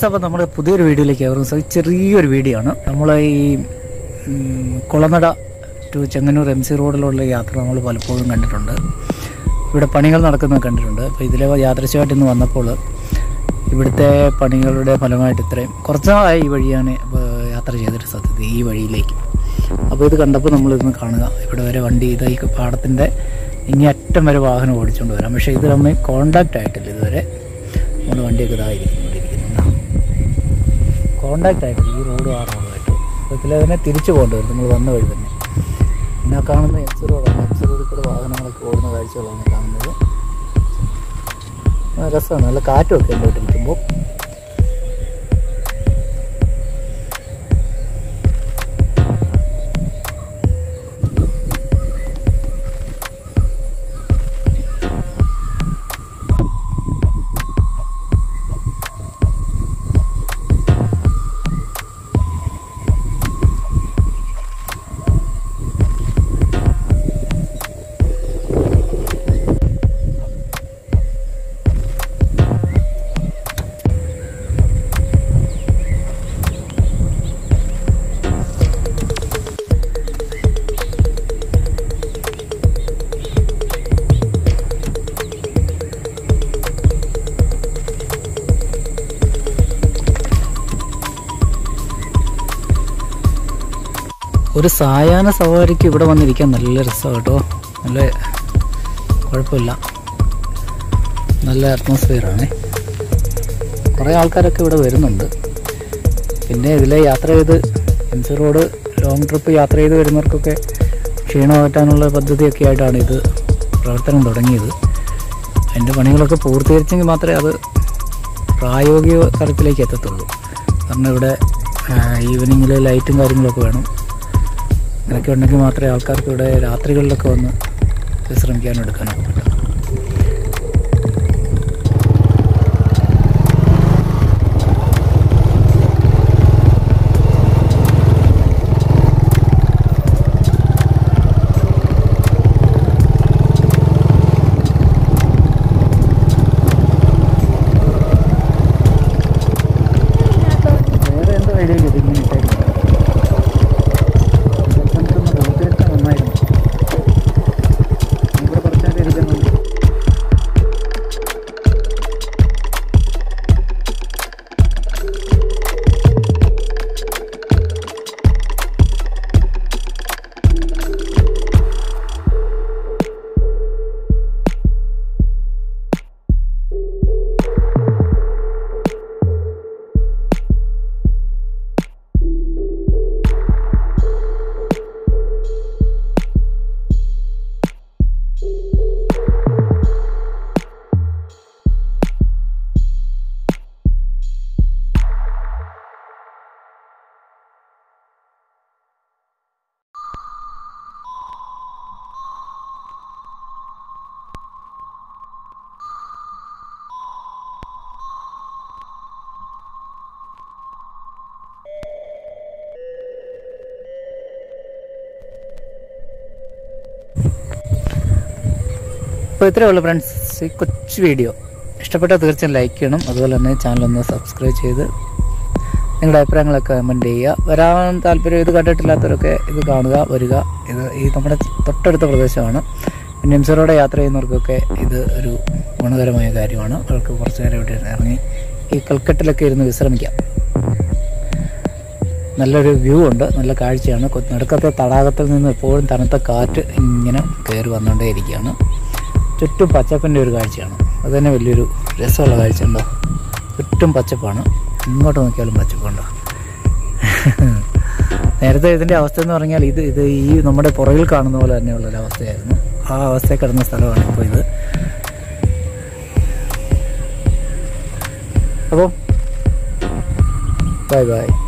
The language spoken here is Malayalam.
ഫ്രണ്ട്സ് അപ്പോൾ നമ്മുടെ പുതിയൊരു വീഡിയോയിലേക്ക് ഏവർക്കും സ്വാഗതം. ചെറിയൊരു വീഡിയോ ആണ് നമ്മൾ ഈ ഉം, Kulanada to Chengannur M C റോഡിലുള്ള യാത്ര നമ്മൾ പലപ്പോഴും കണ്ടിട്ടുണ്ട് ഇവിടെ പണികൾ നടക്കുന്നത് കണ്ടിട്ടുണ്ട് അപ്പോൾ ഇതിലെ യാദൃശ്യമായിട്ട് ഇന്ന് വന്നപ്പോൾ ഇവിടുത്തെ പണികളുടെ ഫലമായിട്ട് ഇത്രയും കുറച്ച് നാളായി ഈ വഴിയാണ് ഇപ്പോൾ യാത്ര ചെയ്തിട്ട് സത്യത്തിൽ ഈ വഴിയിലേക്ക് അപ്പോൾ ഇത് കണ്ടപ്പോൾ നമ്മളിന്ന് കാണുക ഇവിടെ വരെ വണ്ടി ഇത് ഈ പാടത്തിൻ്റെ ഇനി അറ്റം വരെ വാഹനം ഓടിച്ചുകൊണ്ട് വരാം പക്ഷേ ഇത് തമ്മിൽ കോണ്ടാക്റ്റ് ആയിട്ടില്ല ഇതുവരെ നമ്മുടെ വണ്ടിയൊക്കെ ഇതായിരിക്കുന്നുണ്ടിരിക്കുന്നു കോണ്ടാക്റ്റ് ആയിട്ടില്ല ഈ റോഡും ആ റോഡുമായിട്ട് സത്യത്തിൽ അതിനെ തിരിച്ചു പോകേണ്ടി വരും നമ്മൾ വന്ന വഴി തന്നെ പിന്നെ ആ കാണുന്ന എം സി റോഡാണ് എം സി റോഡിൽ കൂടെ വാഹനങ്ങളൊക്കെ ഓടുന്ന കാഴ്ചകളാണ് കാണുന്നത് ആ, രസമാണ് നല്ല കാറ്റുമൊക്കെ ഉണ്ട് ഇവിടെ ഇരിക്കുമ്പോൾ ഒരു സായാഹ്ന സവാരിക്ക് ഇവിടെ വന്നിരിക്കാൻ നല്ല രസമാണ് കേട്ടോ നല്ല കുഴപ്പമില്ല നല്ല അറ്റ്മോസ്ഫിയറാണ് കുറേ ആൾക്കാരൊക്കെ ഇവിടെ വരുന്നുണ്ട് പിന്നെ ഇതിലെ യാത്ര ചെയ്ത് M C road long trip യാത്ര ചെയ്ത് വരുന്നവർക്കൊക്കെ ക്ഷീണം മാറ്റാനുള്ള പദ്ധതിയൊക്കെ ആയിട്ടാണ് ഇത് പ്രവർത്തനം തുടങ്ങിയത് അതിൻ്റെ പണികളൊക്കെ പൂർത്തീകരിച്ചെങ്കിൽ മാത്രമേ അത് പ്രായോഗിക തലത്തിലേക്ക് എത്തത്തുള്ളൂ കാരണം ഇവിടെ ഈവനിങ്ങിൽ ലൈറ്റും കാര്യങ്ങളൊക്കെ വേണം അങ്ങനെയൊക്കെ ഉണ്ടെങ്കിൽ മാത്രമേ ആൾക്കാർക്ക് ഇവിടെ രാത്രികളിലൊക്കെ വന്ന് വിശ്രമിക്കാനും എടുക്കാനൊക്കെ പറ്റും വേറെ എന്താ ഐഡിയ ഇതിങ്ങനെ ഇട്ടേക്കുന്നത് സ്ഥലത്തൊന്ന് പൂർത്തീകരിച്ചാൽ നന്നായിരുന്നു ഇവിടെ കുറച്ച് നേരം ഇരിക്കുന്നുണ്ട് അപ്പോൾ ഇത്രയേ ഉള്ളൂ ഫ്രണ്ട്സ് ഈ കൊച്ചു വീഡിയോ ഇഷ്ടപ്പെട്ടാൽ തീർച്ചയായും ലൈക്ക് ചെയ്യണം അതുപോലെ തന്നെ ചാനൽ ഒന്ന് സബ്സ്ക്രൈബ് ചെയ്ത് നിങ്ങളുടെ അഭിപ്രായങ്ങളൊക്കെ കമൻറ്റ് ചെയ്യുക വരാൻ താല്പര്യം ഇത് കണ്ടിട്ടില്ലാത്തവരൊക്കെ ഇത് കാണുക വരിക ഇത് ഈ നമ്മുടെ തൊട്ടടുത്ത പ്രദേശമാണ് പിന്നെ എംസറോടെ യാത്ര ചെയ്യുന്നവർക്കൊക്കെ ഇത് ഒരു ഗുണകരമായ കാര്യമാണ് അവർക്ക് കുറച്ച് നേരം ഇവിടെ ഇറങ്ങി ഈ കൽക്കട്ടിലൊക്കെ ഇരുന്ന് വിശ്രമിക്കാം നല്ലൊരു വ്യൂ ഉണ്ട് നല്ല കാഴ്ചയാണ് കൊ- നടുക്കത്തെ തടാകത്തിൽ നിന്ന് എപ്പോഴും തണുത്ത കാറ്റ് ഇങ്ങനെ കയറി വന്നുകൊണ്ടേയിരിക്കുകയാണ് ചുറ്റും പച്ചപ്പിൻ്റെ ഒരു കാഴ്ചയാണ് അത് തന്നെ വലിയൊരു രസമുള്ള കാഴ്ച ഉണ്ടോ ചുറ്റും പച്ചപ്പാണ് ഇങ്ങോട്ട് നോക്കിയാലും പച്ചപ്പുണ്ടോ നേരത്തെ ഇതിൻ്റെ അവസ്ഥ എന്ന് പറഞ്ഞാൽ ഇത് ഇത് ഈ നമ്മുടെ പുറകിൽ കാണുന്ന പോലെ തന്നെയുള്ള ഒരു അവസ്ഥയായിരുന്നു ആ അവസ്ഥയിൽ കിടന്ന സ്ഥലമാണ് ഇപ്പോൾ ഇത് അപ്പോൾ ബൈ ബൈ